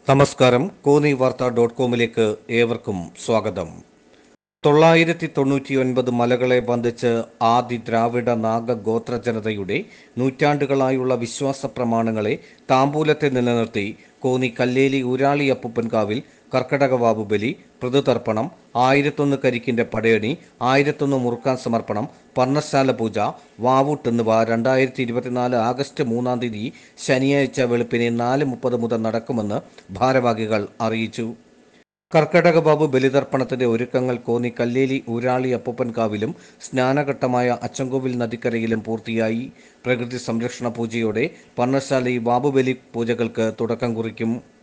നമസ്കാരം കോന്നി വാർത്ത ഡോട്ട് കോമിലേക്ക് ഏവർക്കും സ്വാഗതം തൊള്ളായിരത്തി തൊണ്ണൂറ്റി ഒൻപത് മലകളെ ബന്ധിച്ച് ആദി ദ്രാവിഡ നാഗ ഗോത്ര ജനതയുടെ നൂറ്റാണ്ടുകളായുള്ള വിശ്വാസ പ്രമാണങ്ങളെ താമ്പൂലത്തെ നിലനിർത്തി കോന്നി കല്ലേലി ഊരാളി അപ്പുപ്പൻകാവിൽ കർക്കടക ബലി പ്രതിതർപ്പണം ആയിരത്തൊന്ന് കരിക്കിന്റെ പടയണി ആയിരത്തൊന്ന് മുറുക്കാൻ സമർപ്പണം പർണശാല പൂജ വാവൂട്ട് എന്നിവ രണ്ടായിരത്തി ഇരുപത്തിനാല് ആഗസ്റ്റ് മൂന്നാം തീയതി ശനിയാഴ്ച വെളുപ്പിനെ നാല് മുപ്പത് മുതൽ നടക്കുമെന്ന് ഭാരവാഹികൾ അറിയിച്ചു കർക്കടക ബാബു ബലിതർപ്പണത്തിന്റെ ഒരുക്കങ്ങൾ കോന്നി കല്ലേലി ഊരാളി അപ്പൂപ്പൻകാവിലും സ്നാനഘട്ടമായ അച്ചൻകോവിൽ നദിക്കരയിലും പൂർത്തിയായി പ്രകൃതി സംരക്ഷണ പൂജയോടെ പർണശാലി ബാബുബലി പൂജകൾക്ക് തുടക്കം കുറിക്കും